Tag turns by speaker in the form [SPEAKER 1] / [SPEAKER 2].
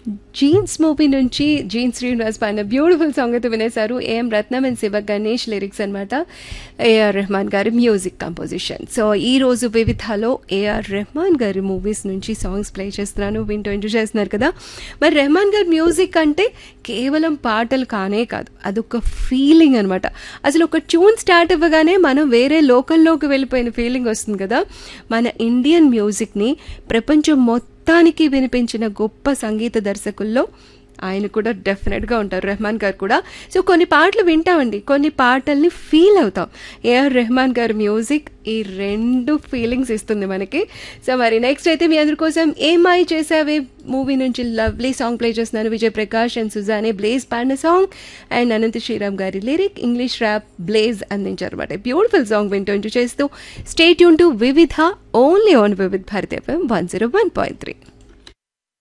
[SPEAKER 1] jeans movie నుంచి Jeans Srinivas పాడిన beautiful song అయితే వినేశారు AM Ratnam and Siva Ganesh lyrics అనమాట ఏఆర్ రెహమాన్ గారి మ్యూజిక్ కంపోజిషన్ సో ఈ రోజు వివిధలో ఏఆర్ రెహమాన్ గారి మూవీస్ నుంచి సాంగ్స్ ప్లే చేస్తున్నాను వింటూ ఎంజాయ్ చేస్తున్నారు కదా మరి రెహమాన్ గారి మ్యూజిక్ అంటే కేవలం పాటలు కానే కాదు అదొక ఫీలింగ్ అనమాట అసలు ఒక ట్యూన్ స్టార్ట్ అవ్వగానే మనం వేరే లోకల్లోకి వెళ్ళిపోయిన ఫీలింగ్ వస్తుంది కదా మన ఇండియన్ మ్యూజిక్ని ప్రపంచం మొత్తానికి వినిపించిన గొప్ప సంగీత దర్శకుల్లో ఆయన కూడా డెఫినెట్గా ఉంటారు రెహమాన్ గారు కూడా సో కొన్ని పాటలు వింటామండి కొన్ని పాటల్ని ఫీల్ అవుతాం ఏఆర్ రెహమాన్ గారి మ్యూజిక్ ఈ రెండు ఫీలింగ్స్ ఇస్తుంది మనకి సో మరి నెక్స్ట్ అయితే మీ అందరి కోసం ఏమై చేసావే మూవీ నుంచి లవ్లీ సాంగ్ ప్లే చేస్తున్నాను విజయ్ ప్రకాష్ అండ్ సుజానే బ్లేజ్ పాడిన సాంగ్ అండ్ అనంత శ్రీరామ్ గారి లిరిక్ ఇంగ్లీష్ ర్యాప్ బ్లేజ్ అందించారు అనమాట బ్యూటిఫుల్ సాంగ్ వింటూ చేస్తూ స్టేట్ యూన్ to Vividh only on Vividh Bharat FM one zero one point three